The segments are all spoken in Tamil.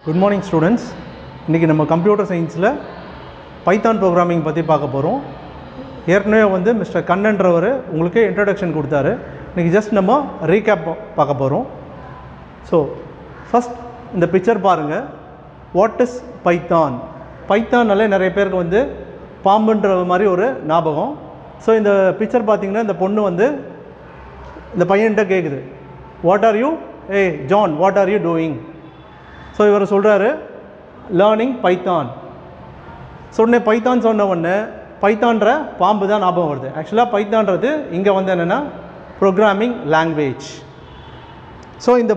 குட் மார்னிங் ஸ்டூடெண்ட்ஸ் இன்றைக்கி நம்ம கம்ப்யூட்டர் சயின்ஸில் பைத்தான் ப்ரோக்ராமிங் பற்றி பார்க்க போகிறோம் ஏற்கனவே வந்து மிஸ்டர் கண்ணன்றவர் உங்களுக்கு இன்ட்ரடக்ஷன் கொடுத்தாரு இன்றைக்கி ஜஸ்ட் நம்ம ரீகேப் பார்க்க போகிறோம் ஸோ ஃபஸ்ட் இந்த பிக்சர் பாருங்கள் வாட் இஸ் பைத்தான் பைத்தான்னாலே நிறைய பேருக்கு வந்து பாம்புன்ற மாதிரி ஒரு ஞாபகம் ஸோ இந்த பிக்சர் பார்த்தீங்கன்னா இந்த பொண்ணு வந்து இந்த பையன்கிட்ட கேட்குது what are you a John what are you doing so இவர் சொல்கிறாரு லேர்னிங் பைத்தான் சொன்னே பைத்தான் சொன்ன உடனே பைத்தான்ற பாம்பு தான் ஞாபகம் வருது ஆக்சுவலாக பைத்தான்றது இங்கே வந்து என்னென்னா ப்ரோக்ராமிங் லாங்குவேஜ் ஸோ இந்த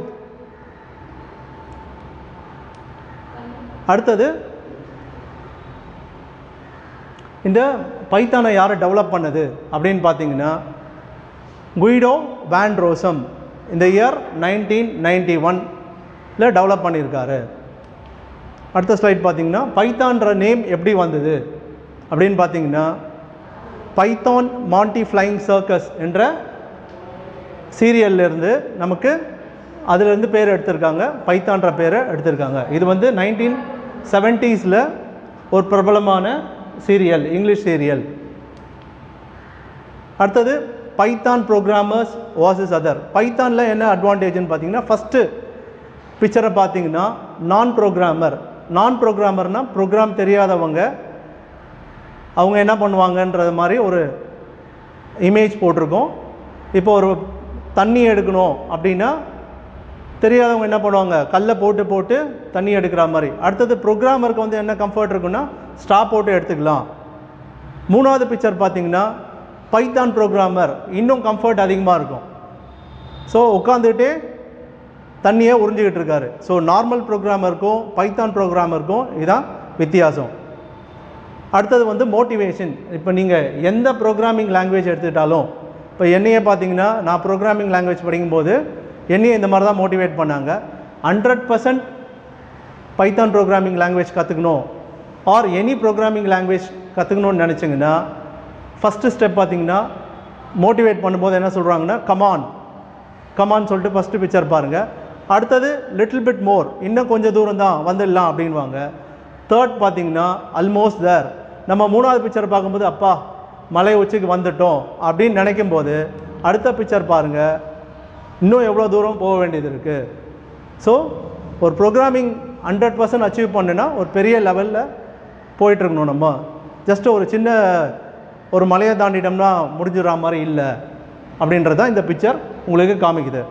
அடுத்தது இந்த பைத்தானை யார் டெவலப் பண்ணது அப்படின்னு பார்த்தீங்கன்னா குயிடோ வேன் ரோசம் இந்த இயர் நைன்டீன் நைன்டி ஒன்ல டெவலப் பண்ணியிருக்காரு அடுத்த ஸ்லைட் பார்த்தீங்கன்னா பைத்தான்ற நேம் எப்படி வந்தது அப்படின்னு பார்த்தீங்கன்னா பைத்தான் மாண்டி ஃப்ளைங் சர்க்கஸ் என்ற சீரியல்லேருந்து நமக்கு அதிலிருந்து பேர் எடுத்திருக்காங்க பைத்தான்ற பேரை எடுத்திருக்காங்க இது வந்து நைன்டீன் செவன்ட்டீஸில் ஒரு பிரபலமான சீரியல் இங்கிலீஷ் சீரியல் அடுத்தது பைத்தான் ப்ரோக்ராமர்ஸ் வாசஸ் அதர் பைத்தானில் என்ன அட்வான்டேஜ்னு பார்த்தீங்கன்னா ஃபஸ்ட்டு பிக்சரை பார்த்தீங்கன்னா நான் ப்ரோக்ராமர் நான் ப்ரோக்ராமர்னால் ப்ரோக்ராம் தெரியாதவங்க அவங்க என்ன பண்ணுவாங்கன்றது மாதிரி ஒரு இமேஜ் போட்டிருக்கோம் இப்போ ஒரு தண்ணி எடுக்கணும் அப்படின்னா தெரியாதவங்க என்ன பண்ணுவாங்க கல்லை போட்டு போட்டு தண்ணி எடுக்கிற மாதிரி அடுத்தது ப்ரோக்ராமருக்கு வந்து என்ன கம்ஃபர்ட் இருக்குன்னா ஸ்டா போட்டு எடுத்துக்கலாம் மூணாவது பிக்சர் பார்த்தீங்கன்னா பைத்தான் ப்ரோக்ராமர் இன்னும் கம்ஃபர்ட் அதிகமாக இருக்கும் ஸோ உட்காந்துக்கிட்டே தண்ணியை உறிஞ்சிக்கிட்டு இருக்காரு ஸோ நார்மல் ப்ரோக்ராமருக்கும் பைத்தான் ப்ரோக்ராமருக்கும் இதுதான் வித்தியாசம் அடுத்தது வந்து மோட்டிவேஷன் இப்போ நீங்கள் எந்த ப்ரோக்ராமிங் லாங்குவேஜ் எடுத்துக்கிட்டாலும் இப்போ என்னையே பார்த்தீங்கன்னா நான் ப்ரோக்ராமிங் லாங்குவேஜ் படிக்கும்போது என்னையே இந்த மாதிரி தான் மோட்டிவேட் பண்ணாங்க hundred percent Python programming language கற்றுக்கணும் ஆர் எனி ப்ரோக்ராமிங் லாங்குவேஜ் கற்றுக்கணும்னு நினச்சிங்கன்னா ஃபஸ்ட்டு ஸ்டெப் பார்த்தீங்கன்னா மோட்டிவேட் பண்ணும்போது என்ன சொல்கிறாங்கன்னா கமான் கமான் சொல்லிட்டு ஃபஸ்ட்டு பிக்சர் பாருங்கள் அடுத்தது லிட்டில் பிட் மோர் இன்னும் கொஞ்சம் தூரம் தான் வந்துடலாம் அப்படின்வாங்க தேர்ட் பார்த்தீங்கன்னா அல்மோஸ்ட் தேர் நம்ம மூணாவது பிக்சர் பார்க்கும்போது அப்பா மலை உச்சிக்கு வந்துட்டோம் அப்படின்னு நினைக்கும் போது அடுத்த பிக்சர் பாருங்கள் இன்னும் எவ்வளோ தூரம் போக வேண்டியது இருக்குது ஸோ ஒரு ப்ரோக்ராமிங் ஹண்ட்ரட் பர்சன்ட் அச்சீவ் பண்ணுனா ஒரு பெரிய லெவலில் போயிட்டுருக்கணும் நம்ம ஜஸ்ட் ஒரு சின்ன ஒரு மலையை தாண்டிட்டோம்னா முடிஞ்சிடற மாதிரி இல்லை அப்படின்றது தான் இந்த பிக்சர் உங்களுக்கு காமிக்குது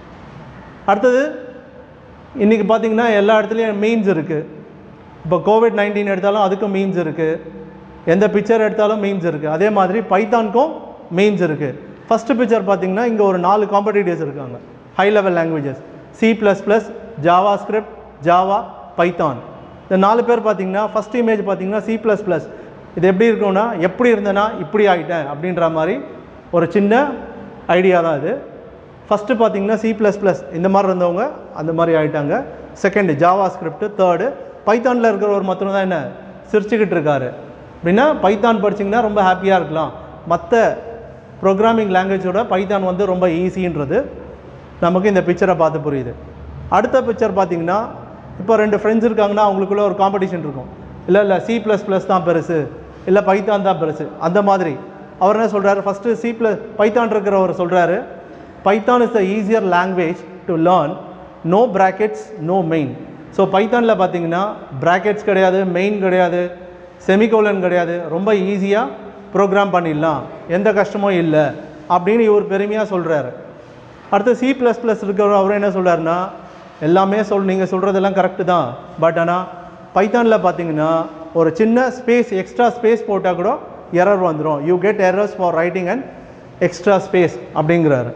அடுத்தது இன்றைக்கி பார்த்தீங்கன்னா எல்லா இடத்துலையும் மீன்ஸ் இருக்குது இப்போ கோவிட் நைன்டீன் எடுத்தாலும் அதுக்கும் மீன்ஸ் இருக்குது எந்த பிக்சர் எடுத்தாலும் மீன்ஸ் இருக்குது அதே மாதிரி பைத்தானுக்கும் மீன்ஸ் இருக்குது ஃபஸ்ட்டு பிக்சர் பார்த்தீங்கன்னா இங்கே ஒரு நாலு காம்படிட்டர்ஸ் இருக்காங்க high level languages C plus plus JavaScript Java Python இந்த நாலு பேர் பார்த்தீங்கன்னா ஃபஸ்ட் இமேஜ் பார்த்தீங்கன்னா சி ப்ளஸ் ப்ளஸ் இது எப்படி இருக்கும்னா எப்படி இருந்தேன்னா இப்படி ஆகிட்டேன் அப்படின்ற மாதிரி ஒரு சின்ன ஐடியா தான் இது ஃபஸ்ட்டு பார்த்தீங்கன்னா சி ப்ளஸ் ப்ளஸ் இந்த மாதிரி இருந்தவங்க அந்த மாதிரி ஆகிட்டாங்க செகண்டு ஜாவா ஸ்கிரிப்ட் தேர்டு பைத்தானில் இருக்கிறவர் மட்டும் தான் என்ன சிரிச்சுக்கிட்டு இருக்காரு அப்படின்னா பைத்தான் படிச்சிங்கன்னா ரொம்ப ஹாப்பியாக இருக்கலாம் மற்ற ப்ரோக்ராமிங் லாங்குவேஜோட பைத்தான் வந்து ரொம்ப ஈஸின்றது நமக்கு இந்த பிக்சரை பார்த்து புரியுது அடுத்த பிக்சர் பார்த்தீங்கன்னா இப்போ ரெண்டு ஃப்ரெண்ட்ஸ் இருக்காங்கன்னா அவங்களுக்குள்ள ஒரு காம்படிஷன் இருக்கும் இல்லை இல்லை சி ப்ளஸ் ப்ளஸ் தான் பெருசு இல்லை பைத்தான் தான் பெருசு அந்த மாதிரி அவர் என்ன சொல்கிறாரு ஃபஸ்ட்டு சி ப்ளஸ் பைத்தான் இருக்கிறவர் சொல்கிறாரு Python is the easier language to learn no brackets no main so பைத்தானில் பார்த்தீங்கன்னா ப்ராக்கெட்ஸ் கிடையாது மெயின் கிடையாது செமிகோலன் கிடையாது ரொம்ப ஈஸியாக ப்ரோக்ராம் பண்ணிடலாம் எந்த கஷ்டமும் இல்லை அப்படின்னு இவர் பெருமையாக சொல்கிறாரு அடுத்து சி ப்ளஸ் ப்ளஸ் இருக்கிறவர் அவர் என்ன சொல்கிறாருன்னா எல்லாமே சொல் நீங்கள் சொல்கிறதெல்லாம் கரெக்டு தான் பட் ஆனால் பைத்தானில் பார்த்தீங்கன்னா ஒரு சின்ன ஸ்பேஸ் எக்ஸ்ட்ரா ஸ்பேஸ் போட்டால் கூட எரர் வந்துடும் you get errors for writing and extra space அப்படிங்கிறாரு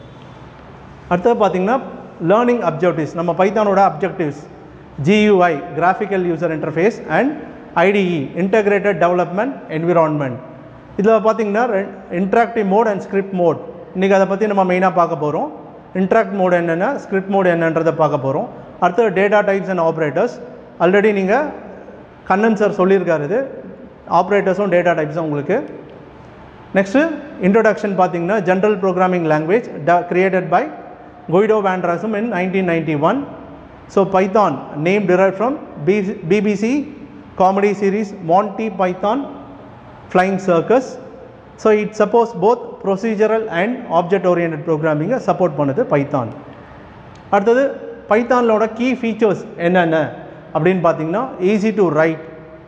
அடுத்தது பார்த்தீங்கன்னா லேர்னிங் அப்ஜெக்டிவ்ஸ் நம்ம பைத்தானோட objectives GUI graphical user interface and IDE integrated development environment இதில் பார்த்தீங்கன்னா interactive mode and script mode இன்றைக்கி அதை பற்றி நம்ம மெயினாக பார்க்க போகிறோம் இன்ட்ராக்ட் மோட் என்னென்ன ஸ்கிரிப்ட் மோட் என்னன்றதை பார்க்க போகிறோம் அடுத்தது data types and operators already நீங்கள் கண்ணன் சார் சொல்லியிருக்காரு இது ஆப்ரேட்டர்ஸும் டேட்டா டைப்ஸும் உங்களுக்கு நெக்ஸ்ட்டு இன்ட்ரொடக்ஷன் பார்த்தீங்கன்னா general programming language the created by Guido van Rossum in nineteen ninety one so Python name derived from BBC comedy series Monty Python flying circus so it supports both procedural and object oriented ப்ரோக்ராமிங்கை சப்போர்ட் பண்ணுது பைத்தான் அடுத்தது பைத்தானோட கீ ஃபீச்சர்ஸ் என்னென்ன அப்படின்னு பார்த்தீங்கன்னா easy to write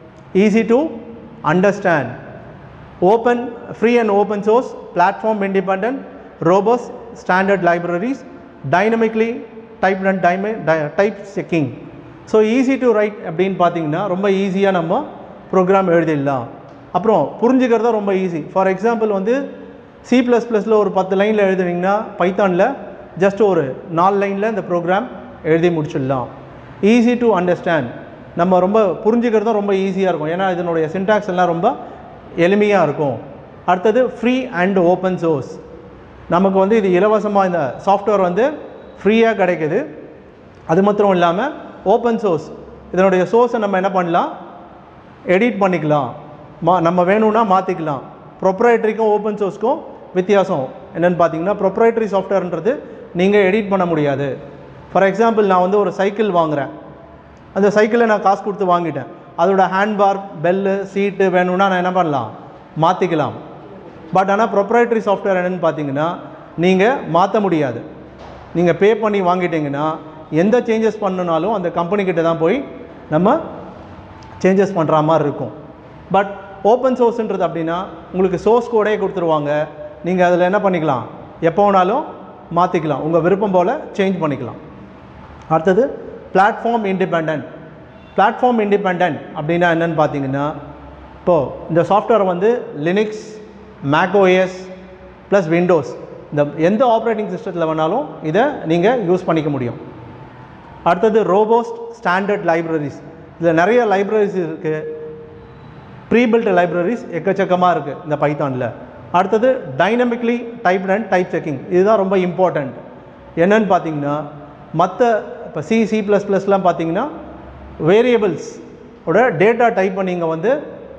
easy to understand open free and open source platform independent robust standard libraries dynamically type and time type checking so easy to write அப்படின்னு பார்த்தீங்கன்னா ரொம்ப ஈஸியாக நம்ம ப்ரோக்ராம் எழுதிடலாம் அப்புறம் புரிஞ்சுக்கிறதா ரொம்ப ஈஸி ஃபார் எக்ஸாம்பிள் வந்து சி ப்ளஸ் ப்ளஸில் ஒரு பத்து லைனில் எழுதுனீங்கன்னா பைத்தானில் ஜஸ்ட் ஒரு நாலு லைனில் இந்த ப்ரோக்ராம் எழுதி முடிச்சிடலாம் ஈஸி டு அண்டர்ஸ்டாண்ட் நம்ம ரொம்ப புரிஞ்சுக்கிறதும் ரொம்ப ஈஸியாக இருக்கும் ஏன்னா இதனுடைய சின்டாக்ஸ் எல்லாம் ரொம்ப எளிமையாக இருக்கும் அடுத்தது ஃப்ரீ அண்ட் ஓப்பன் சோர்ஸ் நமக்கு வந்து இது இலவசமாக இந்த சாஃப்ட்வேர் வந்து ஃப்ரீயாக கிடைக்குது அது மாத்திரம் இல்லாமல் ஓப்பன் சோர்ஸ் இதனுடைய சோர்ஸை நம்ம என்ன பண்ணலாம் எடிட் பண்ணிக்கலாம் மா நம்ம வேணும்னா மாற்றிக்கலாம் ப்ரொப்ரைட்டரிக்கும் ஓப்பன் சோர்ஸ்க்கும் வித்தியாசம் என்னென்னு பார்த்தீங்கன்னா ப்ரொப்ரைட்டரி சாஃப்ட்வேர்ன்றது நீங்கள் எடிட் பண்ண முடியாது ஃபார் எக்ஸாம்பிள் நான் வந்து ஒரு சைக்கிள் வாங்குகிறேன் அந்த சைக்கிளை நான் காசு கொடுத்து வாங்கிட்டேன் அதோட ஹேண்ட்பார் பெல்லு சீட்டு வேணும்னா நான் என்ன பண்ணலாம் மாற்றிக்கலாம் பட் ஆனால் ப்ரொப்ரைட்டரி சாஃப்ட்வேர் என்னென்னு பார்த்தீங்கன்னா நீங்கள் மாற்ற முடியாது நீங்கள் பே பண்ணி வாங்கிட்டீங்கன்னா எந்த சேஞ்சஸ் பண்ணனாலும் அந்த கம்பெனி கிட்ட தான் போய் நம்ம சேஞ்சஸ் பண்ணுற மாதிரி இருக்கும் பட் ஓப்பன் சோர்ஸ்ன்றது அப்படின்னா உங்களுக்கு சோர்ஸ் கோடே கொடுத்துருவாங்க நீங்கள் அதில் என்ன பண்ணிக்கலாம் எப்போ வேணாலும் மாற்றிக்கலாம் உங்கள் விருப்பம் போல் சேஞ்ச் பண்ணிக்கலாம் அடுத்தது பிளாட்ஃபார்ம் இண்டிபெண்ட் பிளாட்ஃபார்ம் இண்டிபெண்ட் அப்படின்னா என்னன்னு பார்த்தீங்கன்னா இப்போது இந்த சாஃப்ட்வேர் வந்து லினிக்ஸ் மேக்ஓஎஸ் ப்ளஸ் விண்டோஸ் இந்த எந்த ஆப்ரேட்டிங் சிஸ்டத்தில் வேணாலும் இதை நீங்கள் யூஸ் பண்ணிக்க முடியும் அடுத்தது ரோபோஸ்ட் ஸ்டாண்டர்ட் லைப்ரரிஸ் இதில் நிறைய லைப்ரரிஸ் இருக்குது ப்ரீபில்ட் லைப்ரரிஸ் எக்கச்சக்கமாக இருக்குது இந்த பைத்தானில் அடுத்தது dynamically type and type checking இதுதான் ரொம்ப இம்பார்ட்டண்ட் என்னன்னு பார்த்தீங்கன்னா மற்ற இப்போ சி சி ப்ளஸ் ப்ளஸ்லாம் பார்த்தீங்கன்னா வேரியபிள்ஸ் ஓட டேட்டா டைப்பை நீங்கள் வந்து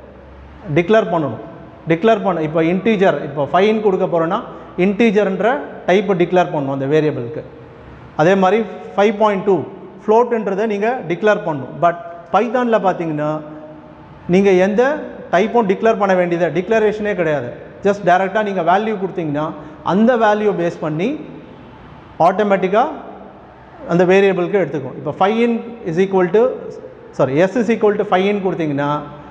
டிக்ளேர் பண்ணணும் டிக்ளேர் பண்ண இப்போ இன்டீஜர் இப்போ ஃபைன் கொடுக்க போகிறோன்னா இன்டீஜர்ன்ற டைப்பை டிக்ளேர் பண்ணணும் அந்த வேரியபிளுக்கு அதே மாதிரி ஃபைவ் பாயிண்ட் டூ ஃப்ளோட்டுன்றதை நீங்கள் டிக்ளேர் பண்ணணும் பட் பைத்தானில் பார்த்தீங்கன்னா நீங்கள் எந்த டைப்பும் டிக்ளேர் பண்ண வேண்டியது டிக்ளரேஷனே கிடையாது ஜஸ்ட் டைரெக்டாக நீங்கள் வேல்யூ கொடுத்தீங்கன்னா அந்த வேல்யூ பேஸ் பண்ணி ஆட்டோமேட்டிக்காக அந்த வேரியபிளுக்கு எடுத்துக்கும் இப்போ five in is equal to sorry S is equal to five in கொடுத்தீங்கன்னா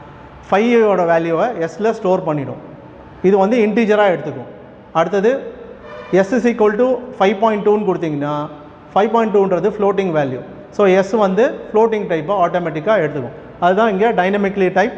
ஃபைவோட வேல்யூவை எஸ்ஸில் ஸ்டோர் பண்ணிடும் இது வந்து இன்டீஜராக எடுத்துக்கும் அடுத்தது S is equal to five point டூன்னு கொடுத்தீங்கன்னா ஃபைவ் பாயிண்ட் டூன்றது ஃப்ளோட்டிங் வேல்யூ ஸோ எஸ் வந்து ஃப்ளோட்டிங் டைப்பை ஆட்டோமேட்டிக்காக எடுத்துக்கும் அதுதான் இங்கே dynamically type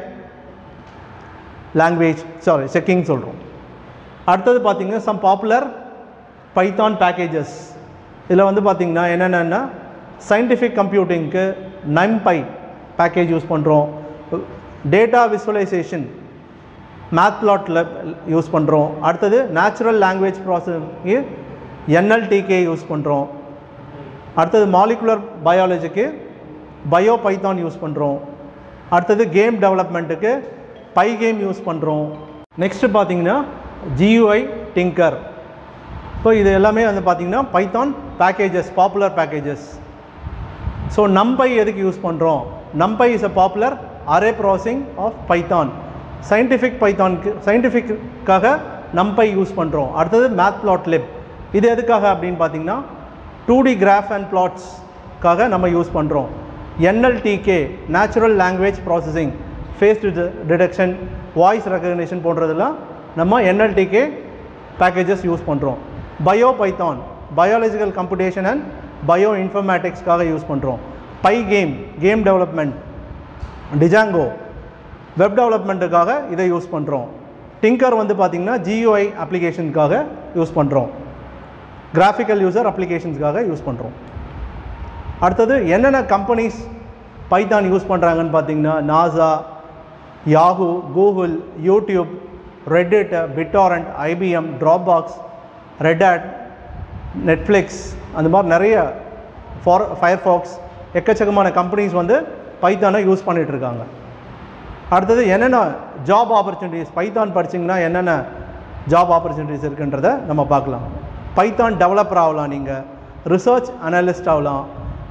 language sorry checking சொல்கிறோம் அடுத்தது பார்த்தீங்கன்னா சம் பாப்புலர் பைத்தான் பேக்கேஜஸ் இதில் வந்து பார்த்தீங்கன்னா என்னென்னா சயின்டிஃபிக் கம்ப்யூட்டிங்க்கு நம்பை பேக்கேஜ் யூஸ் பண்ணுறோம் டேட்டா விசுவலைசேஷன் மேத்லாட்டில் யூஸ் பண்ணுறோம் அடுத்தது நேச்சுரல் லாங்குவேஜ் ப்ராசஸிங்கு என்எல்டிகே யூஸ் பண்ணுறோம் அடுத்தது மாலிகுலர் பயாலஜிக்கு பயோ பைத்தான் யூஸ் பண்ணுறோம் அடுத்தது கேம் டெவலப்மெண்ட்டுக்கு பை கேம் யூஸ் பண்ணுறோம் நெக்ஸ்ட்டு பார்த்தீங்கன்னா ஜியூஐ டிங்கர் இப்போ இது எல்லாமே வந்து பார்த்தீங்கன்னா Python packages popular packages so NumPy எதுக்கு யூஸ் பண்ணுறோம் NumPy is a popular array processing of Python scientific பைத்தானுக்கு சயின்டிஃபிக்காக நம்பை யூஸ் பண்ணுறோம் அடுத்தது மேத் பிளாட் லிப் இது எதுக்காக அப்படின்னு பார்த்தீங்கன்னா டூ டி கிராஃப் அண்ட் பிளாட்ஸ்க்காக நம்ம யூஸ் பண்ணுறோம் NLTK natural language processing face detection voice recognition போன்றதெல்லாம் நம்ம என்எல்டிகே பேக்கேஜஸ் யூஸ் பண்ணுறோம் bio Python biological computation and bio இன்ஃபர்மேட்டிக்ஸ்க்காக யூஸ் பண்ணுறோம் Pygame game development Django web டெவலப்மெண்ட்டுக்காக இதை யூஸ் பண்ணுறோம் டிங்கர் வந்து பார்த்திங்கன்னா ஜியூஐ அப்ளிகேஷனுக்காக யூஸ் பண்ணுறோம் கிராஃபிக்கல் யூசர் அப்ளிகேஷன்ஸ்க்காக யூஸ் பண்ணுறோம் அடுத்தது என்னென்ன கம்பெனிஸ் பைத்தான் யூஸ் பண்ணுறாங்கன்னு பார்த்தீங்கன்னா NASA Yahoo Google YouTube Reddit பிட்டாரண்ட் IBM Dropbox Red Hat Netflix அந்த மாதிரி நிறைய ஃபார் ஃபயர்ஃபாக்ஸ் எக்கச்சக்கமான கம்பெனிஸ் வந்து பைத்தானை யூஸ் பண்ணிகிட்டு இருக்காங்க அடுத்தது என்னென்ன ஜாப் ஆப்பர்ச்சுனிட்டிஸ் பைத்தான் படிச்சிங்கன்னா என்னென்ன ஜாப் ஆப்பர்ச்சுனிட்டிஸ் இருக்குன்றத நம்ம பார்க்கலாம் பைத்தான் டெவலப்பர் ஆகலாம் நீங்கள் ரிசர்ச் அனலிஸ்ட் ஆகலாம்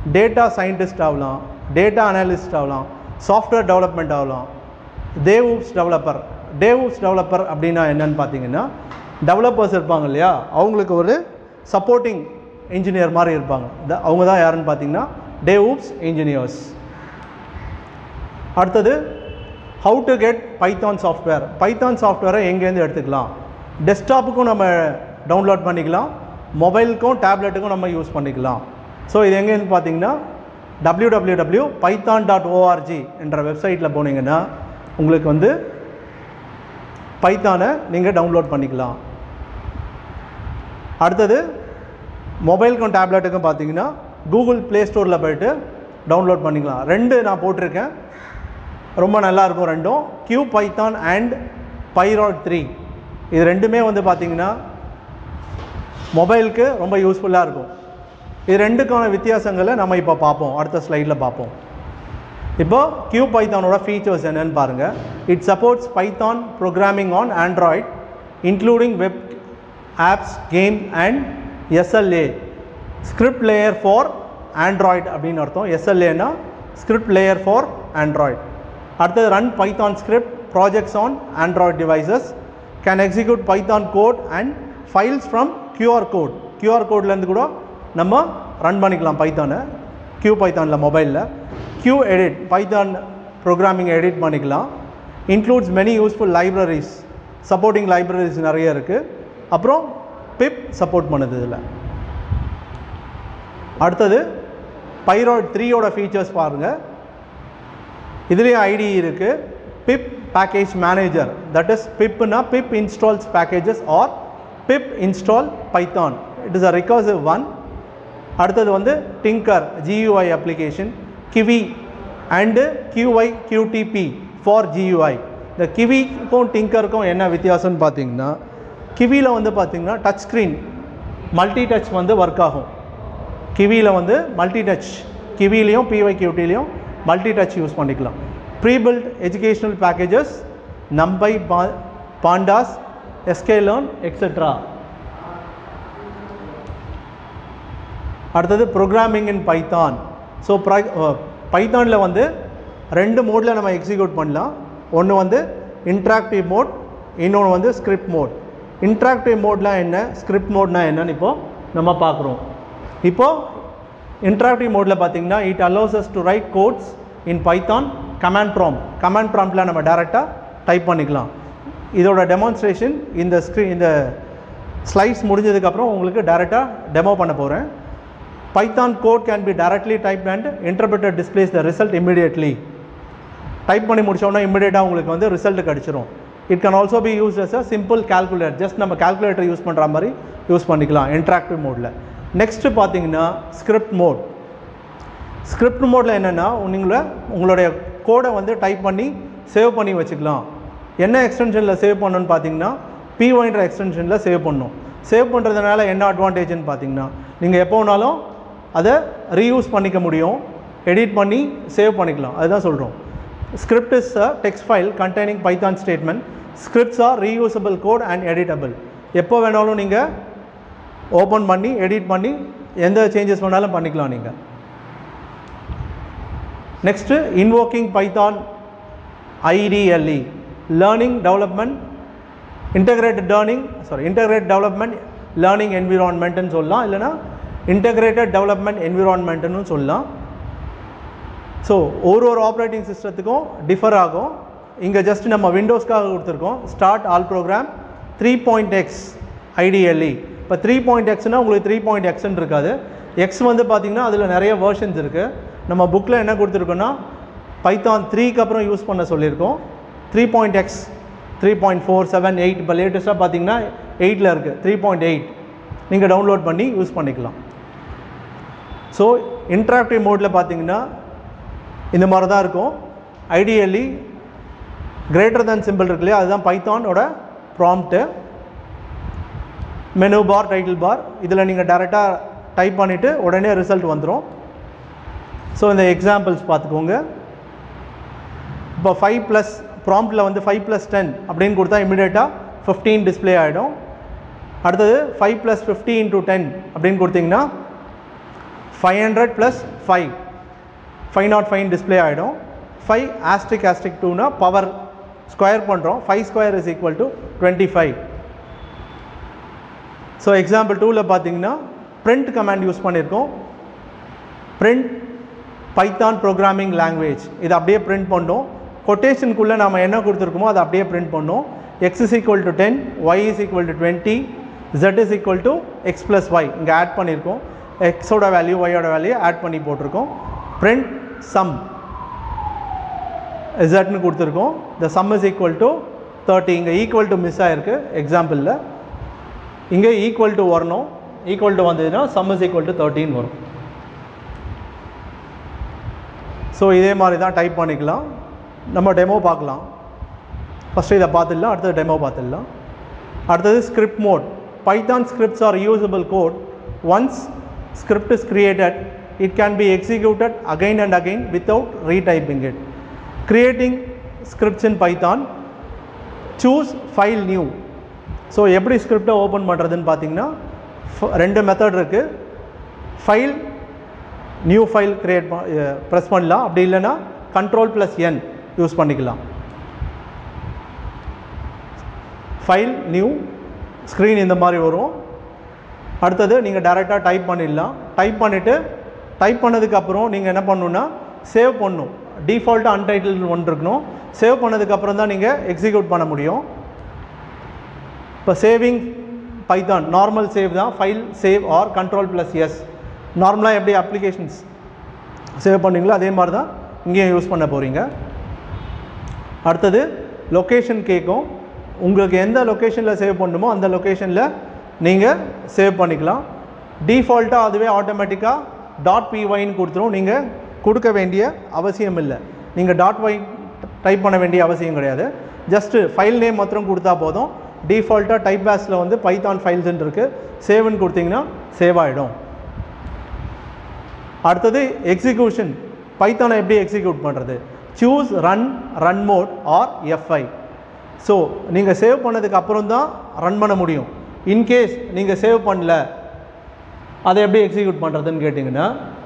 டேட்டா சயின்டிஸ்ட் ஆகலாம் டேட்டா அனாலிஸ்ட் ஆகலாம் சாஃப்ட்வேர் டெவலப்மெண்ட் ஆகலாம் தேவூப்ஸ் டெவலப்பர் தேவூப்ஸ் டெவலப்பர் அப்படின்னா என்னன்னு பார்த்தீங்கன்னா டெவலப்பர்ஸ் இருப்பாங்க இல்லையா அவங்களுக்கு ஒரு சப்போர்ட்டிங் இன்ஜினியர் மாதிரி இருப்பாங்க த- அவங்க தான் யாருன்னு பார்த்தீங்கன்னா டேவூப்ஸ் இன்ஜினியர்ஸ் அடுத்தது how to get Python software Python சாஃப்ட்வேரை எங்கேருந்து எடுத்துக்கலாம் டெஸ்க்டாப்புக்கும் நம்ம டவுன்லோட் பண்ணிக்கலாம் மொபைலுக்கும் டேப்லெட்டுக்கும் நம்ம யூஸ் பண்ணிக்கலாம் ஸோ இது எங்கேருந்து பார்த்தீங்கன்னா www பைத்தான் டாட் ஓஆர்ஜி என்ற வெப்சைட்டில் போனீங்கன்னா உங்களுக்கு வந்து பைத்தானை நீங்கள் டவுன்லோட் பண்ணிக்கலாம் அடுத்தது மொபைலுக்கும் டேப்லெட்டுக்கும் பார்த்தீங்கன்னா கூகுள் ப்ளே ஸ்டோரில் போயிட்டு டவுன்லோட் பண்ணிக்கலாம் ரெண்டு நான் போட்டிருக்கேன் ரொம்ப நல்லா இருக்கும் ரெண்டும் Q Python and Pydroid three இது ரெண்டுமே வந்து பார்த்தீங்கன்னா மொபைலுக்கு ரொம்ப யூஸ்ஃபுல்லாக இருக்கும் இது ரெண்டுக்கான வித்தியாசங்களை நம்ம இப்போ பார்ப்போம் அடுத்த ஸ்லைடில் பார்ப்போம் இப்போ கியூ பைத்தானோட ஃபீச்சர்ஸ் என்னன்னு பாருங்கள் it supports Python programming on Android including web apps game and SLA script layer for Android அப்படின்னு அர்த்தம் எஸ்எல்ஏனா ஸ்கிரிப்ட் லேயர் ஃபார் ஆண்ட்ராய்டு அடுத்தது run Python script projects on Android devices can execute Python code and files from QR code QR கோட்லேருந்து கூட நம்ம ரன் பண்ணிக்கலாம் பைத்தானை கியூ பைத்தானில் மொபைலில் Q edit Python programming edit பண்ணிக்கலாம் includes many useful libraries supporting libraries நிறைய இருக்குது அப்புறம் பிப் சப்போர்ட் பண்ணுது இதில் அடுத்தது பைராய்ட் த்ரீயோட ஃபீச்சர்ஸ் பாருங்கள் இதுலேயும் ஐடி இருக்குது pip package manager that is பிப்னா pip installs packages or pip install Python it is a recursive one அடுத்தது வந்து Tkinter GUI application Kivy and QI QTP for GUI இந்த கிவிக்கும் டிங்கருக்கும் என்ன வித்தியாசம்னு பார்த்தீங்கன்னா கிவியில் வந்து பார்த்தீங்கன்னா டச் ஸ்க்ரீன் மல்டி டச் வந்து ஒர்க் ஆகும் கிவியில் வந்து மல்டி டச் கிவிலையும் பிஒய் கியூட்டிலையும் மல்டி டச் யூஸ் பண்ணிக்கலாம் ப்ரீபில்ட் எஜுகேஷ்னல் பேக்கேஜஸ் நம்பை பா பாண்டாஸ் எஸ்கே லேர்ன் எக்ஸெட்ரா அடுத்தது ப்ரோக்ராமிங் இன் பைத்தான் ஸோ பைத்தானில் வந்து ரெண்டு மோடில் நம்ம எக்ஸிக்யூட் பண்ணலாம் ஒன்று வந்து இன்ட்ராக்டிவ் மோட் இன்னொன்று வந்து ஸ்கிரிப்ட் மோட் இன்ட்ராக்டிவ் மோட்லாம் என்ன ஸ்கிரிப்ட் மோட்னா என்னன்னு இப்போது நம்ம பார்க்குறோம் இப்போது இன்ட்ராக்டிவ் மோடில் பார்த்தீங்கன்னா it allows us to write codes in Python command prompt command ப்ராம்ப்டில் நம்ம டேரெக்டாக டைப் பண்ணிக்கலாம் இதோட டெமான்ஸ்ட்ரேஷன் இந்த ஸ்க்ரீன் இந்த ஸ்லைட்ஸ் முடிஞ்சதுக்கப்புறம் உங்களுக்கு டேரெக்டாக டெமோ பண்ண போகிறேன் Python code can be directly typed and interpreted displays the result immediately type பண்ணி முடிச்சோன்னா இமிடியேட்டாக உங்களுக்கு வந்து ரிசல்ட் கிடச்சிரும் it can also be use as a simple calculator just நம்ம calculator யூஸ் பண்ணுற மாதிரி யூஸ் பண்ணிக்கலாம் இன்ட்ராக்டிவ் மோடில் நெக்ஸ்ட்டு பார்த்தீங்கன்னா ஸ்கிரிப்ட் மோட் ஸ்கிரிப்ட் மோடில் என்னென்னா நீங்கள உங்களுடைய கோடை வந்து டைப் பண்ணி சேவ் பண்ணி வச்சுக்கலாம் என்ன எக்ஸ்டென்ஷனில் சேவ் பண்ணணும்னு பார்த்தீங்கன்னா பிஒய்ன்ற எக்ஸ்டென்ஷனில் சேவ் பண்ணணும் சேவ் பண்ணுறதுனால என்ன அட்வான்டேஜ்னு பார்த்தீங்கன்னா நீங்கள் எப்போ வேணாலும் அதை ரீயூஸ் பண்ணிக்க முடியும் எடிட் பண்ணி சேவ் பண்ணிக்கலாம் அதுதான் சொல்கிறோம் script is a text file containing Python statement scripts are reusable code and editable எப்போ வேணாலும் நீங்கள் ஓப்பன் பண்ணி எடிட் பண்ணி எந்த சேஞ்சஸ் வேணாலும் பண்ணிக்கலாம் நீங்கள் next invoking Python IDLE learning development integrated learning sorry integrate development learning என்விரான்மெண்ட்டுன்னு சொல்லலாம் இல்லைனா இன்டகிரேட்டட் டெவலப்மெண்ட் என்விரான்மெண்ட்டுன்னு சொல்லலாம் ஸோ ஒரு ஒரு ஆப்ரேட்டிங் சிஸ்டத்துக்கும் டிஃபர் ஆகும் இங்கே ஜஸ்ட் நம்ம விண்டோஸ்க்காக கொடுத்துருக்கோம் start all program three point X IDLE இப்போ த்ரீ பாயிண்ட் எக்ஸ்னால் உங்களுக்கு த்ரீ பாயிண்ட் எக்ஸ்ன்னு இருக்காது எக்ஸ் வந்து பார்த்திங்கன்னா அதில் நிறைய வேர்ஷன்ஸ் இருக்குது நம்ம புக்கில் என்ன கொடுத்துருக்கோன்னா பைத்தான் த்ரீக்கு அப்புறம் யூஸ் பண்ண சொல்லியிருக்கோம் three point X three point four seven eight இப்போ லேட்டஸ்ட்டாக பார்த்தீங்கன்னா எயிட்டில் இருக்குது த்ரீ பாயிண்ட் எயிட் நீங்கள் டவுன்லோட் பண்ணி யூஸ் பண்ணிக்கலாம் ஸோ இன்ட்ராக்டிவ் மோடில் பார்த்தீங்கன்னா இந்த மாதிரி தான் இருக்கும் ஐடியலி கிரேட்டர் than சிம்பிள் இருக்கு இல்லையா அதுதான் பைத்தானோட prompt menu bar title bar இதில் நீங்கள் டேரெக்டாக டைப் பண்ணிவிட்டு உடனே ரிசல்ட் வந்துடும் ஸோ இந்த எக்ஸாம்பிள்ஸ் பார்த்துக்கோங்க இப்போ ஃபைவ் ப்ளஸ் ப்ராம்ப்டில் வந்து ஃபைவ் ப்ளஸ் டென் அப்படின்னு கொடுத்தா இமிடியேட்டாக ஃபிஃப்டீன் டிஸ்ப்ளே ஆகிடும் அடுத்தது five plus fifty into ten அப்படின்னு கொடுத்தீங்கன்னா five hundred plus five five naught five display ஆகிடும் ஃபைவ் ஆஸ்ட்ரிக் ஆஸ்ட்ரிக் டூனா பவர் ஸ்கொயர் பண்ணுறோம் five square is equal to twenty five so example டூவில் பார்த்தீங்கன்னா print கமாண்ட் யூஸ் பண்ணியிருக்கோம் print பைத்தான் ப்ரோக்ராமிங் லாங்குவேஜ் இதை அப்படியே print பண்ணோம் கொட்டேஷனுக்குள்ளே நம்ம என்ன கொடுத்துருக்கோமோ அதை அப்படியே print பண்ணோம் X is equal to ten Y is equal to twenty Z is equal to X plus Y இங்கே ஆட் பண்ணியிருக்கோம் எக்ஸோட வேல்யூ ஒய்யோட வேல்யூ ஆட் பண்ணி போட்டிருக்கோம் print சம் இசட்னு கொடுத்துருக்கோம் the sum is equal to thirty இங்கே ஈக்குவல் டு மிஸ் ஆகிருக்கு எக்ஸாம்பிளில் இங்கே ஈக்குவல் டு வரணும் ஈக்குவல் டு வந்ததுன்னா சம் இஸ் ஈக்குவல் டு தேர்ட்டின் வரும் ஸோ இதே மாதிரி தான் டைப் பண்ணிக்கலாம் நம்ம டெமோ பார்க்கலாம் ஃபஸ்ட்டு இதை பார்த்துடலாம் அடுத்தது டெமோ பார்த்துடலாம் அடுத்தது script mode Python scripts are usable code once script is created it can be executed again and again without retyping it creating scripts in Python choose file new so எப்படி ஸ்கிரிப்டை ஓப்பன் பண்ணுறதுன்னு பார்த்தீங்கன்னா ஃப- ரெண்டு மெத்தட் இருக்குது file new file create press பண்ணலாம் அப்படி இல்லைன்னா கண்ட்ரோல் ப்ளஸ் என் யூஸ் பண்ணிக்கலாம் ஃபைல் நியூ ஸ்க்ரீன் இந்த மாதிரி வரும் அடுத்தது நீங்கள் டேரெக்டாக டைப் பண்ணிடலாம் டைப் பண்ணிவிட்டு டைப் பண்ணதுக்கப்புறம் நீங்கள் என்ன பண்ணணுன்னா சேவ் பண்ணணும் டிஃபால்ட்டாக அன்டைட்டில் ஒன்று இருக்கணும் சேவ் பண்ணதுக்கப்புறம் தான் நீங்கள் எக்ஸிக்யூட் பண்ண முடியும் இப்போ சேவிங் பைத்தான் நார்மல் சேவ் தான் file save or control plus S நார்மலாக எப்படி அப்ளிகேஷன்ஸ் சேவ் பண்ணீங்களோ அதே மாதிரி தான் இங்கேயும் யூஸ் பண்ண போகிறீங்க அடுத்தது லொக்கேஷன் கேட்கும் உங்களுக்கு எந்த லொக்கேஷனில் சேவ் பண்ணணுமோ அந்த லொக்கேஷனில் நீங்கள் சேவ் பண்ணிக்கலாம் டிஃபால்ட்டாக அதுவே ஆட்டோமேட்டிக்காக டாட் பிஒய்னு கொடுத்துரும் நீங்கள் கொடுக்க வேண்டிய அவசியம் இல்லை நீங்கள் டாட் ஒய் டைப் பண்ண வேண்டிய அவசியம் கிடையாது ஜஸ்ட்டு ஃபைல் நேம் மாத்திரம் கொடுத்தா போதும் டிஃபால்ட்டாக டைப் பேஸில் வந்து பைத்தான் ஃபைல்ஸ்ன்னு இருக்குது சேவ்னு கொடுத்தீங்கன்னா சேவ் ஆகிடும் அடுத்தது எக்ஸிக்யூஷன் பைத்தானை எப்படி எக்ஸிக்யூட் பண்ணுறது choose run run mode or FI so நீங்கள் சேவ் பண்ணதுக்கு அப்புறம் தான் ரன் பண்ண முடியும் இன்கேஸ் நீங்கள் சேவ் பண்ணல அதை எப்படி எக்ஸிக்யூட் பண்ணுறதுன்னு கேட்டிங்கன்னா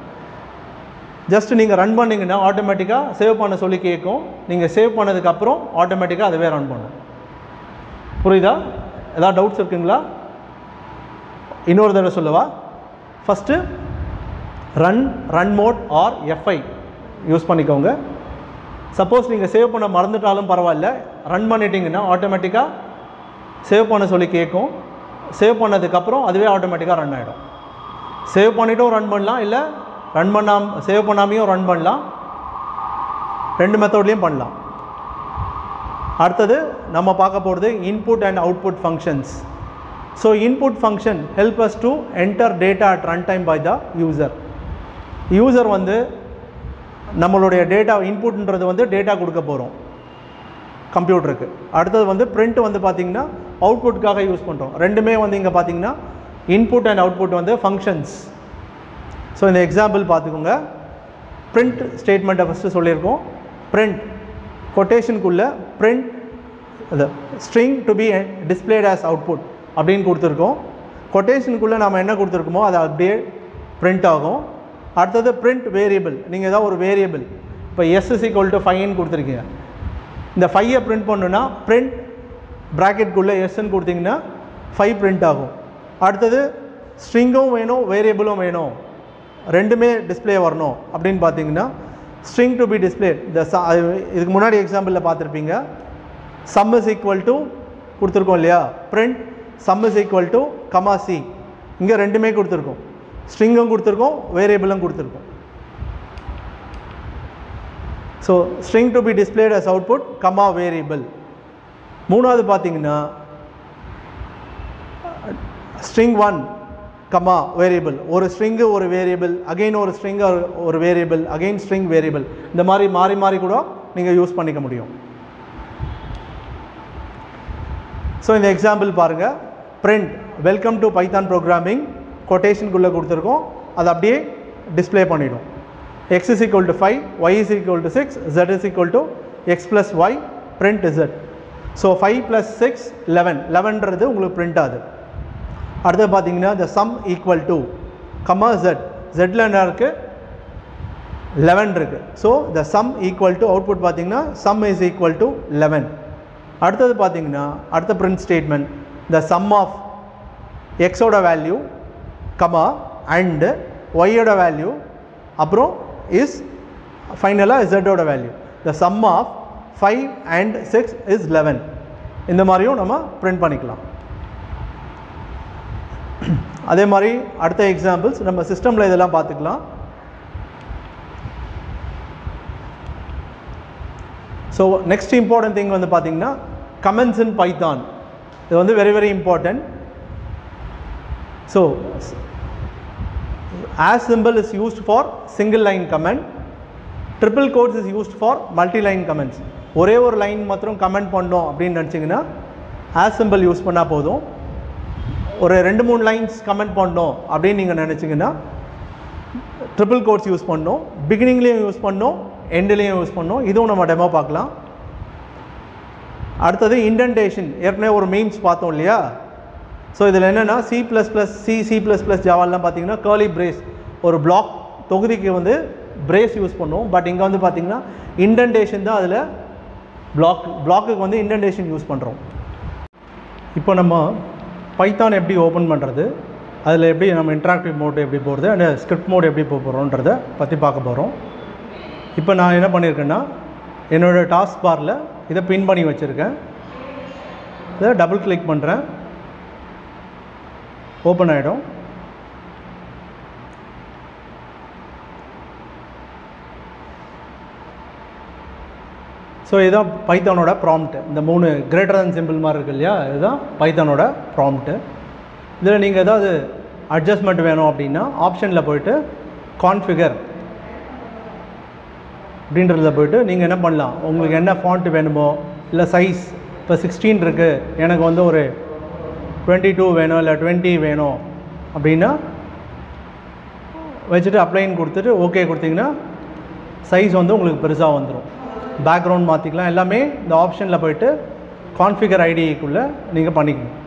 ஜஸ்ட் நீங்கள் ரன் பண்ணீங்கன்னா ஆட்டோமேட்டிக்காக சேவ் பண்ண சொல்லி கேட்கும் நீங்கள் சேவ் பண்ணதுக்கப்புறம் ஆட்டோமேட்டிக்காக அதுவே ரன் பண்ணும் புரியுதா ஏதாவது டவுட்ஸ் இருக்குங்களா இன்னொரு தடவை சொல்லவா first run run mode or FI use பண்ணிக்கோங்க சப்போஸ் நீங்கள் சேவ் பண்ண மறந்துட்டாலும் பரவாயில்ல ரன் பண்ணிட்டீங்கன்னா ஆட்டோமேட்டிக்காக சேவ் பண்ண சொல்லி கேட்கும் சேவ் பண்ணதுக்கப்புறம் அதுவே ஆட்டோமேட்டிக்காக ரன் ஆகிடும் சேவ் பண்ணிட்டும் ரன் பண்ணலாம் இல்லை ரன் பண்ணாம சேவ் பண்ணாமையும் ரன் பண்ணலாம் ரெண்டு மெத்தட்லேயும் பண்ணலாம் அடுத்தது நம்ம பார்க்க போகிறது input and output functions so input function help us to enter data at run time by the user user வந்து நம்மளுடைய டேட்டா இன்புட்ன்றது வந்து டேட்டா கொடுக்க போகிறோம் கம்ப்யூட்டருக்கு அடுத்தது வந்து print வந்து பார்த்திங்கன்னா அவுட்புட்காக யூஸ் பண்ணுறோம் ரெண்டுமே வந்து இங்கே பார்த்தீங்கன்னா இன்புட் அண்ட் அவுட்புட் வந்து ஃபங்க்ஷன்ஸ் ஸோ இந்த எக்ஸாம்பிள் பார்த்துக்கோங்க print ஸ்டேட்மெண்ட்டை ஃபஸ்ட்டு சொல்லியிருக்கோம் print கொட்டேஷனுக்குள்ளே print அது string to be displayed as output அப்படின்னு கொடுத்துருக்கோம் கொட்டேஷனுக்குள்ளே நம்ம என்ன கொடுத்துருக்கோமோ அது அப்படியே print ஆகும் அடுத்தது print வேரியபிள் நீங்கள் ஏதாவது ஒரு வேரியபிள் இப்போ எஸ் இஸ் ஈக்குவல் டு ஃபைன்னு கொடுத்துருக்கீங்க இந்த ஃபையை பிரிண்ட் பண்ணுன்னா print ப்ராக்கெட்குள்ளே எஸ்ன்னு கொடுத்தீங்கன்னா ஃபைவ் print ஆகும் அடுத்தது ஸ்ட்ரிங்கும் வேணும் வேரியபிளும் வேணும் ரெண்டுமே டிஸ்ப்ளே வரணும் அப்படின்னு பார்த்தீங்கன்னா ஸ்ட்ரிங் டு பி டிஸ்பிளே இந்த ச அது- இதுக்கு முன்னாடி எக்ஸாம்பிளில் பார்த்துருப்பீங்க சம் இஸ் ஈக்குவல் டு கொடுத்துருக்கோம் இல்லையா print sum is equal to comma C இங்கே ரெண்டுமே கொடுத்துருக்கோம் ஸ்ட்ரிங்கும் கொடுத்துருக்கோம் வேரியபிளும் கொடுத்துருக்கோம் so string to be displayed as output comma variable மூணாவது பார்த்தீங்கன்னா ஸ்ட்ரிங் ஒன் கமா வேரியபிள் ஒரு ஸ்ட்ரிங்கு ஒரு வேரியபிள் அகைன் ஒரு ஸ்ட்ரிங் ஒரு வேரியபிள் அகைன் ஸ்ட்ரிங் வேரியபிள் இந்த மாதிரி மாறி மாறி கூட நீங்கள் யூஸ் பண்ணிக்க முடியும் ஸோ இந்த எக்ஸாம்பிள் பாருங்கள் print welcome to Python programming கொட்டேஷனுக்குள்ளே கொடுத்துருக்கோம் அதை அப்படியே டிஸ்ப்ளே பண்ணிடும் x is equal to 5 y is equal to 6 z is equal to x plus y print z so five plus six eleven லெவன்றது உங்களுக்கு print ஆகுது அடுத்து பார்த்தீங்கன்னா the sum equal to comma z ஜெட்டில் என்ன இருக்குது லெவன் இருக்குது so the sum equal to output பார்த்தீங்கன்னா sum is equal to eleven அடுத்தது பார்த்தீங்கன்னா அடுத்த print statement the sum of எக்ஸோட வேல்யூ கமா அண்டு ஒய்யோட வேல்யூ அப்புறம் இஸ் ஃபைனலாக இசட்டோட வேல்யூ the sum of five and six is eleven இந்த மாதிரியும் நம்ம பிரிண்ட் பண்ணிக்கலாம் அதே மாதிரி அடுத்த எக்ஸாம்பிள்ஸ் நம்ம சிஸ்டமில் இதெல்லாம் பார்த்துக்கலாம் ஸோ நெக்ஸ்ட் இம்பார்ட்டன்ட் திங் வந்து பார்த்தீங்கன்னா கமெண்ட்ஸ் இன் பைத்தான் இது வந்து very very important so hash symbol is used for single line comment triple quotes is used for multi line comments ஒரே ஒரு லைன் மாத்திரம் கமெண்ட் பண்ணோம் அப்படின்னு நினச்சிங்கன்னா ஆஸ் சிம்பிள் யூஸ் பண்ணால் போதும் ஒரு ரெண்டு மூணு லைன்ஸ் கமெண்ட் பண்ணோம் அப்படின்னு நீங்கள் நினச்சிங்கன்னா ட்ரிபிள் கோட்ஸ் யூஸ் பண்ணோம் பிகினிங்லேயும் யூஸ் பண்ணோம் எண்ட்லேயும் யூஸ் பண்ணோம் இதுவும் நம்ம டெமோ பார்க்கலாம் அடுத்தது இண்டென்டேஷன் ஏற்கனவே ஒரு மீம்ஸ் பார்த்தோம் இல்லையா ஸோ இதில் என்னென்னா C plus plus C C plus plus ஜாவாலாம் பார்த்தீங்கன்னா கேர்லி பிரேஸ் ஒரு பிளாக் தொகுதிக்கு வந்து பிரேஸ் யூஸ் பண்ணுவோம் பட் இங்கே வந்து பார்த்தீங்கன்னா இண்டென்டேஷன் தான் அதில் பிளாக் பிளாக்குக்கு வந்து இண்டென்டேஷன் யூஸ் பண்ணுறோம் இப்போ நம்ம பைத்தான் எப்படி ஓப்பன் பண்ணுறது அதில் எப்படி நம்ம இன்ட்ராக்டிவ் மோட் எப்படி போகிறது அண்ட் ஸ்கிரிப்ட் மோட் எப்படி போக போகிறோன்றதை பற்றி பார்க்க போகிறோம் இப்போ நான் என்ன பண்ணியிருக்கேன்னா என்னோடய டாஸ்க் பாரில் இதை பின் பண்ணி வச்சுருக்கேன் இதை டபுள் கிளிக் பண்ணுறேன் ஓப்பன் ஆகிடும் ஸோ இதுதான் பைத்தானோட ப்ராம்ப்ட் இந்த மூணு கிரேட்டர் தன் சிம்பிள் மாதிரி இருக்கு இல்லையா இதுதான் பைத்தானோட ப்ராம்ப்ட்டு இதில் நீங்கள் ஏதாவது அட்ஜஸ்ட்மெண்ட் வேணும் அப்படின்னா ஆப்ஷனில் போயிட்டு கான்ஃபிகர் அப்படின்றத போயிட்டு நீங்கள் என்ன பண்ணலாம் உங்களுக்கு என்ன ஃபாண்ட் வேணுமோ இல்லை சைஸ் இப்போ சிக்ஸ்டீன் இருக்குது எனக்கு வந்து ஒரு டுவெண்ட்டி டூ வேணும் இல்லை டுவெண்ட்டி வேணும் அப்படின்னா வச்சுட்டு அப்ளைன் கொடுத்துட்டு ஓகே கொடுத்தீங்கன்னா சைஸ் வந்து உங்களுக்கு பெருசாக வந்துடும் பேக்ரவுண்ட் மாற்றிக்கலாம் எல்லாமே இந்த ஆப்ஷனில் போயிட்டு கான்ஃபிகர் ஐடிக்குள்ளே நீங்கள் பண்ணிக்கணும்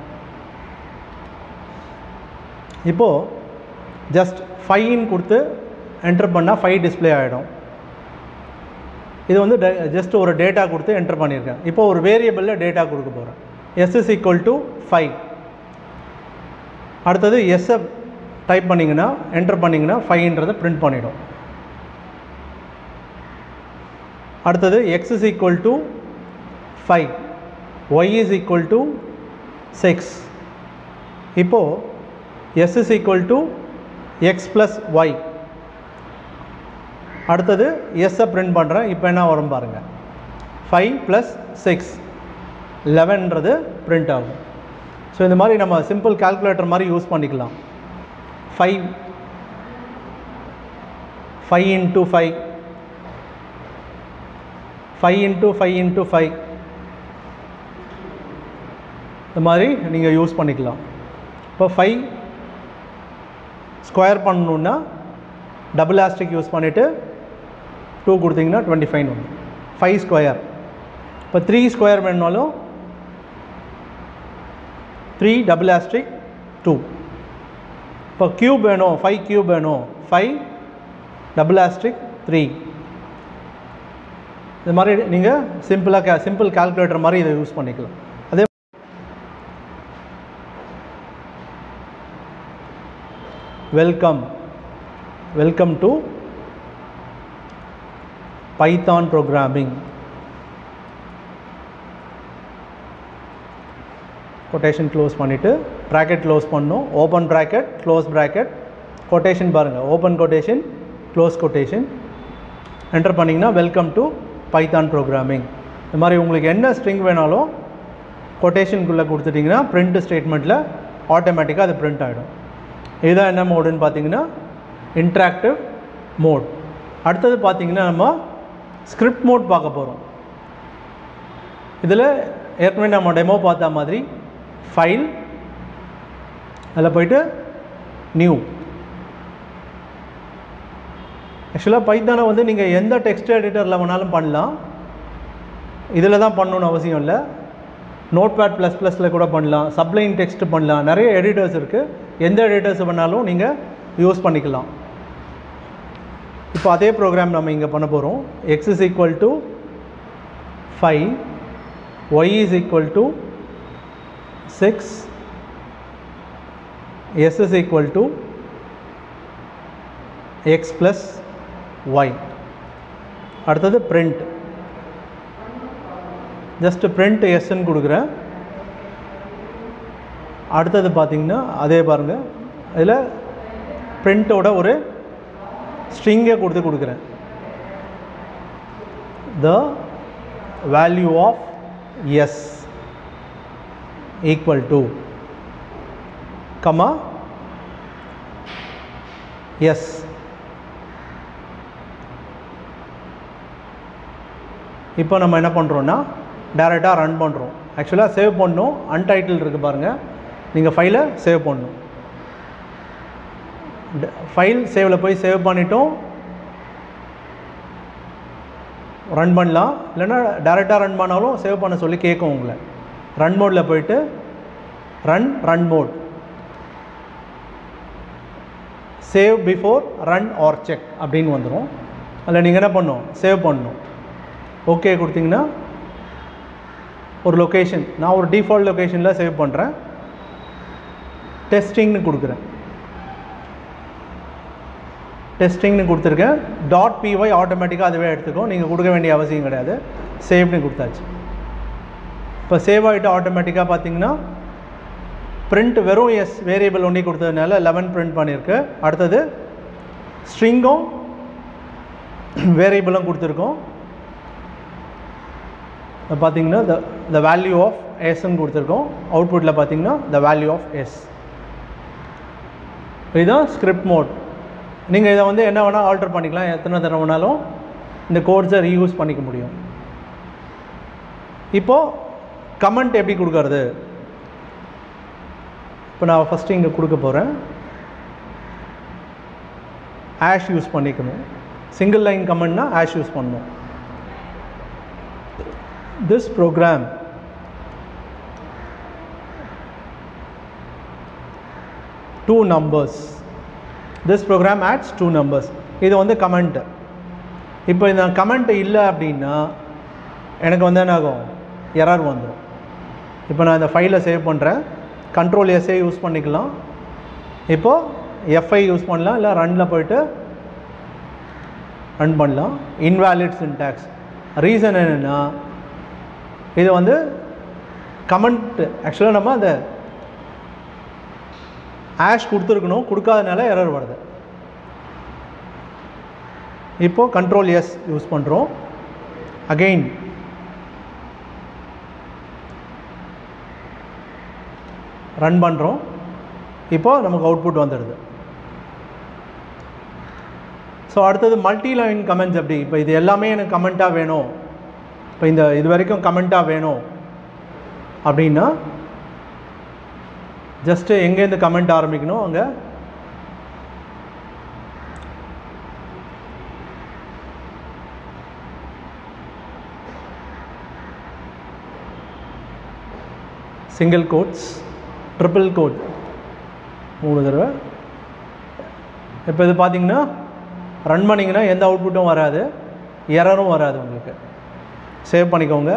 இப்போது ஜஸ்ட் ஃபைன் கொடுத்து என்டர் பண்ணால் ஃபைவ் டிஸ்ப்ளே ஆகிடும் இது வந்து ஜஸ்ட் ஒரு டேட்டா கொடுத்து என்டர் பண்ணியிருக்கேன் இப்போ ஒரு வேரியபிளில் டேட்டா கொடுக்க போகிறேன் S is equal to five அடுத்தது எஸ்ஸை டைப் பண்ணிங்கன்னா என்டர் பண்ணிங்கன்னா ஃபைவ்ன்றதை பிரிண்ட் பண்ணிடும் அடுத்தது X is equal to five Y is equal to six இப்போது S is equal to X plus Y அடுத்தது எஸ்ஸை பிரிண்ட் பண்ணுறேன் இப்போ என்ன வரும் பாருங்கள் ஃபைவ் ப்ளஸ் சிக்ஸ் லெவன்றது பிரிண்ட் ஆகும் ஸோ இந்த மாதிரி நம்ம சிம்பிள் கால்குலேட்டர் மாதிரி யூஸ் பண்ணிக்கலாம் five five into five five into five into five இந்த மாதிரி நீங்கள் யூஸ் பண்ணிக்கலாம் இப்போ ஃபைவ் ஸ்கொயர் பண்ணணுன்னா டபுள் ஆஸ்டிக் யூஸ் பண்ணிவிட்டு டூ கொடுத்தீங்கன்னா டுவெண்ட்டி ஃபைவ் வரும் ஃபைவ் ஸ்கொயர் இப்போ த்ரீ ஸ்கொயர் வேணுனாலும் த்ரீ டபுள் ஆஸ்டிக் டூ இப்போ க்யூப் வேணும் ஃபைவ் க்யூப் வேணும் ஃபைவ் டபுள் ஆஸ்டிக் த்ரீ இது மாதிரி நீங்கள் சிம்பிளாக கே சிம்பிள் கால்குலேட்டர் மாதிரி இதை யூஸ் பண்ணிக்கலாம் அதே welcome welcome to Python programming quotation close பண்ணிவிட்டு ப்ராக்கெட் க்ளோஸ் பண்ணணும் open bracket close bracket quotation பாருங்கள் open quotation close quotation enter பண்ணிங்கன்னா வெல்கம் டு பைத்தான் ப்ரோக்ராமிங் இந்த மாதிரி உங்களுக்கு என்ன ஸ்ட்ரிங் வேணாலும் கொட்டேஷனுக்குள்ளே கொடுத்துட்டிங்கன்னா பிரிண்ட் ஸ்டேட்மெண்ட்டில் ஆட்டோமேட்டிக்காக அது பிரிண்ட் ஆகிடும் இதுதான் என்ன மோடுன்னு பார்த்தீங்கன்னா இன்ட்ராக்டிவ் மோட் அடுத்தது பார்த்தீங்கன்னா நம்ம ஸ்கிரிப்ட் மோட் பார்க்க போகிறோம் இதில் ஏற்கனவே நம்ம டெமோ பார்த்த மாதிரி ஃபைல் அதில் போயிட்டு நியூ ஆக்சுவலாக பைத்தானை வந்து நீங்கள் எந்த டெக்ஸ்ட் எடிட்டரில் வேணாலும் பண்ணலாம் இதில் தான் பண்ணணும்னு அவசியம் இல்லை நோட் பேட் ப்ளஸ் ப்ளஸில் கூட பண்ணலாம் சப்ளைன் டெக்ஸ்ட் பண்ணலாம் நிறைய எடிட்டர்ஸ் இருக்குது எந்த எடிட்டர்ஸ் பண்ணாலும் நீங்கள் யூஸ் பண்ணிக்கலாம் இப்போ அதே ப்ரோக்ராம் நம்ம இங்கே பண்ண போகிறோம் X is equal to five Y is equal to six S is equal to X plus Y அடுத்தது print ஜஸ்ட் print எஸ்ன்னு கொடுக்குறேன் அடுத்தது பார்த்தீங்கன்னா அதே பாருங்கள் இதில் பிரிண்ட்டோட ஒரு ஸ்ட்ரிங்கை கொடுத்து கொடுக்குறேன் the value of S equal to comma S இப்போ நம்ம என்ன பண்ணுறோன்னா டேரெக்டாக ரன் பண்ணுறோம் ஆக்சுவலாக சேவ் பண்ணணும் அன்டைட்டில் இருக்குது பாருங்கள் நீங்கள் ஃபைலை சேவ் பண்ணணும் ஃபைல் சேவில் போய் சேவ் பண்ணிட்டோம் ரன் பண்ணலாம் இல்லைன்னா டேரெக்டாக ரன் பண்ணாலும் சேவ் பண்ண சொல்லி கேட்கும் உங்களை ரன் மோடில் போயிட்டு run run mode save before run or check அப்படின்னு வந்துடும் அதில் நீங்கள் என்ன பண்ணணும் சேவ் பண்ணணும் ஓகே கொடுத்தீங்கன்னா ஒரு லொக்கேஷன் நான் ஒரு டிஃபால்ட் லொக்கேஷனில் சேவ் பண்ணுறேன் டெஸ்டிங்னு கொடுக்குறேன் டெஸ்டிங்னு கொடுத்துருக்கேன் டாட் பிஒய் ஆட்டோமேட்டிக்காக அதுவே எடுத்துக்கும் நீங்கள் கொடுக்க வேண்டிய அவசியம் கிடையாது சேவ்னு கொடுத்தாச்சு இப்போ சேவ் ஆகிட்டு ஆட்டோமேட்டிக்காக பார்த்தீங்கன்னா பிரிண்ட் வெறும் எஸ் வேரியபிள் ஒன்றி கொடுத்ததுனால லெவன் பிரிண்ட் பண்ணியிருக்கு அடுத்தது ஸ்ட்ரிங்கும் வேரியபிளும் கொடுத்துருக்கோம் பார்த்தீங்கன்னா த த வேல்யூ ஆஃப் எஸ்ன்னு கொடுத்துருக்கோம் அவுட்புட்டில் பார்த்தீங்கன்னா த வேல்யூ ஆஃப் எஸ் இதுதான் ஸ்கிரிப்ட் மோட் நீங்கள் இதை வந்து என்ன வேணால் ஆல்டர் பண்ணிக்கலாம் எத்தனை தடவை வேணாலும் இந்த கோட்ஸை ரீயூஸ் பண்ணிக்க முடியும் இப்போது கமெண்ட் எப்படி கொடுக்கறது இப்போ நான் ஃபஸ்ட்டு இங்கே கொடுக்க போகிறேன் ஆஷ் யூஸ் பண்ணிக்கணும் சிங்கிள் லைன் கமெண்ட்னா ஆஷ் யூஸ் பண்ணணும் this program two numbers this program adds two numbers இது வந்து கமெண்ட் இப்போ இந்த கமெண்ட் இல்லை அப்படின்னா எனக்கு வந்து என்ன ஆகும் எரர் வந்துடும் இப்போ நான் இந்த ஃபைலை சேவ் பண்ணுறேன் கண்ட்ரோல் எஸ்ஏ யூஸ் பண்ணிக்கலாம் இப்போது எஃப்ஐ யூஸ் பண்ணலாம் இல்லை ரனில் போயிட்டு ரன் பண்ணலாம் இன்வேலிட் சின்டாக்ஸ் ரீசன் என்னென்னா இது வந்து கமெண்ட் ஆக்சுவலாக நம்ம அந்த ஆஷ் கொடுத்துருக்கணும் கொடுக்காதனால எரர் வருது இப்போது கண்ட்ரோல் எஸ் யூஸ் பண்ணுறோம் அகெயின் ரன் பண்ணுறோம் இப்போது நமக்கு அவுட்புட் வந்துடுது ஸோ அடுத்தது மல்டி லைன் கமெண்ட்ஸ் எப்படி இப்போ இது எல்லாமே எனக்கு கமெண்ட்டாக வேணும் இப்போ இந்த இது வரைக்கும் கமெண்ட்டாக வேணும் அப்படின்னா ஜஸ்ட்டு எங்கேருந்து கமெண்ட் ஆரம்பிக்கணும் அங்கே சிங்கிள் கோட்ஸ் ட்ரிபிள் கோட் மூணு தடவை இப்போ இது பார்த்தீங்கன்னா ரன் பண்ணிங்கன்னா எந்த அவுட்புட்டும் வராது எரரும் வராது உங்களுக்கு சேவ் பண்ணிக்கோங்க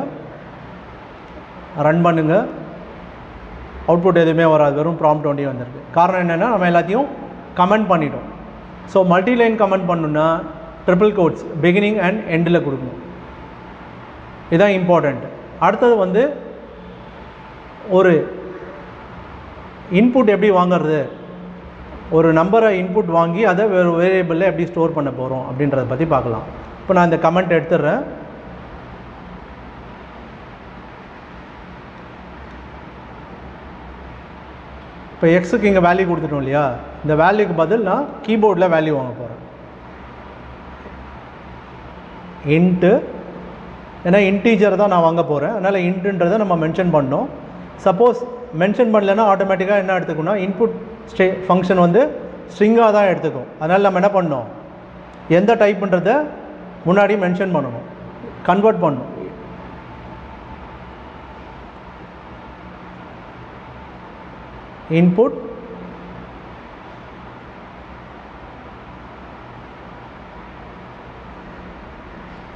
ரன் பண்ணுங்க அவுட்புட் எதுவுமே வராது வெறும் ப்ராம்ப்ட் ஒன்றே வந்திருக்கு காரணம் என்னென்னா நம்ம எல்லாத்தையும் கமெண்ட் பண்ணிட்டோம் ஸோ மல்டி லைன் கமெண்ட் பண்ணணுன்னா ட்ரிபிள் கோட்ஸ் பிகினிங் அண்ட் எண்டில் கொடுக்கணும் இதுதான் இம்பார்ட்டண்ட் அடுத்தது வந்து ஒரு இன்புட் எப்படி வாங்குறது ஒரு நம்பரை இன்புட் வாங்கி அதை வேறு வேரியபிளில் எப்படி ஸ்டோர் பண்ண போகிறோம் அப்படின்றத பற்றி பார்க்கலாம் இப்போ நான் இந்த கமெண்ட் எடுத்துடுறேன் இப்போ எக்ஸுக்கு இங்கே வேல்யூ கொடுத்துட்டோம் இல்லையா இந்த வேல்யூக்கு பதில் நான் கீபோர்டில் வேல்யூ வாங்க போகிறேன் இன்ட்டு ஏன்னா இன்டீஜர் தான் நான் வாங்க போகிறேன் அதனால் இன்ட்டுன்றதை நம்ம மென்ஷன் பண்ணோம் சப்போஸ் மென்ஷன் பண்ணலைன்னா ஆட்டோமேட்டிக்காக என்ன எடுத்துக்கணும்னா இன்புட் ஸ்டே ஃபங்க்ஷன் வந்து ஸ்ட்ரிங்காக தான் எடுத்துக்கும் அதனால் நம்ம என்ன பண்ணோம் எந்த டைப்புன்றதை முன்னாடி மென்ஷன் பண்ணணும் கன்வெர்ட் பண்ணணும் input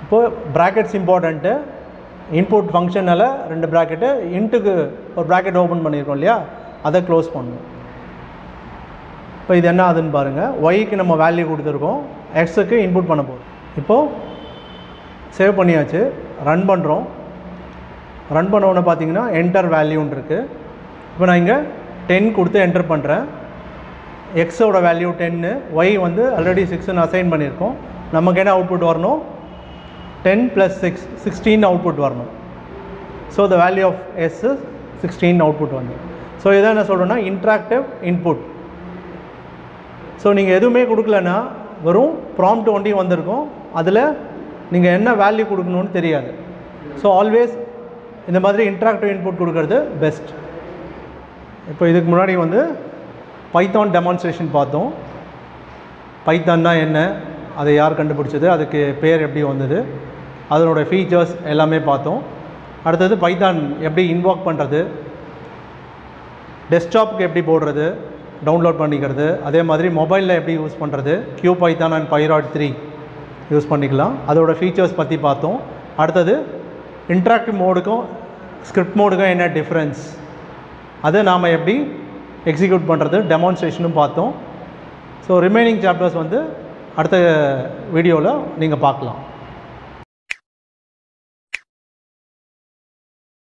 இப்போது ப்ராக்கெட்ஸ் இம்பார்ட்டண்ட்டு இன்புட் ஃபங்க்ஷனால் ரெண்டு ப்ராக்கெட்டு இன்ட்டுக்கு ஒரு ப்ராக்கெட் ஓப்பன் பண்ணியிருக்கோம் இல்லையா அதை க்ளோஸ் பண்ணணும் இப்போ இது என்ன ஆகுதுன்னு பாருங்கள் ஒய்க்கு நம்ம வேல்யூ கொடுத்துருக்கோம் எக்ஸுக்கு இன்புட் பண்ண போகிறோம் இப்போது சேவ் பண்ணியாச்சு ரன் பண்ணுறோம் ரன் பண்ண உடனே பார்த்தீங்கன்னா என்டர் வேல்யூன்னு இருக்குது இப்போ நான் இங்கே டென் கொடுத்து என்டர் பண்ணுறேன் எக்ஸோட வேல்யூ டென்னு ஒய் வந்து ஆல்ரெடி சிக்ஸ்னு அசைன் பண்ணியிருக்கோம் நமக்கு என்ன அவுட்புட் வரணும் ten plus six sixteen output வரணும் so the value of S sixteen output வந்து ஸோ இதை என்ன சொல்கிறேன்னா இன்ட்ராக்டிவ் இன்புட் ஸோ நீங்கள் எதுவுமே கொடுக்கலன்னா வெறும் ப்ராம்ப்ட் ஒண்டி வந்திருக்கும் அதில் நீங்கள் என்ன வேல்யூ கொடுக்கணும்னு தெரியாது ஸோ ஆல்வேஸ் இந்த மாதிரி இன்ட்ராக்டிவ் இன்புட் கொடுக்கறது பெஸ்ட் இப்போ இதுக்கு முன்னாடி வந்து பைத்தான் டெமான்ஸ்ட்ரேஷன் பார்த்தோம் பைத்தான்னா என்ன அதை யார் கண்டுபிடிச்சது அதுக்கு பேர் எப்படி வந்தது அதனோட ஃபீச்சர்ஸ் எல்லாமே பார்த்தோம் அடுத்தது பைத்தான் எப்படி இன்வாக் பண்ணுறது டெஸ்க்டாப்புக்கு எப்படி போடுறது டவுன்லோட் பண்ணிக்கிறது அதே மாதிரி மொபைலில் எப்படி யூஸ் பண்ணுறது Q Python and Pydroid three use பண்ணிக்கலாம் அதோட ஃபீச்சர்ஸ் பற்றி பார்த்தோம் அடுத்தது இன்ட்ராக்டிவ் மோடுக்கும் ஸ்கிரிப்ட் மோடுக்கும் என்ன டிஃப்ரென்ஸ் அதை நாம் எப்படி எக்ஸிக்யூட் பண்ணுறது டெமான்ஸ்ட்ரேஷனும் பார்த்தோம் ஸோ ரிமைனிங் சாப்டர்ஸ் வந்து அடுத்த வீடியோவில் நீங்கள் பார்க்கலாம்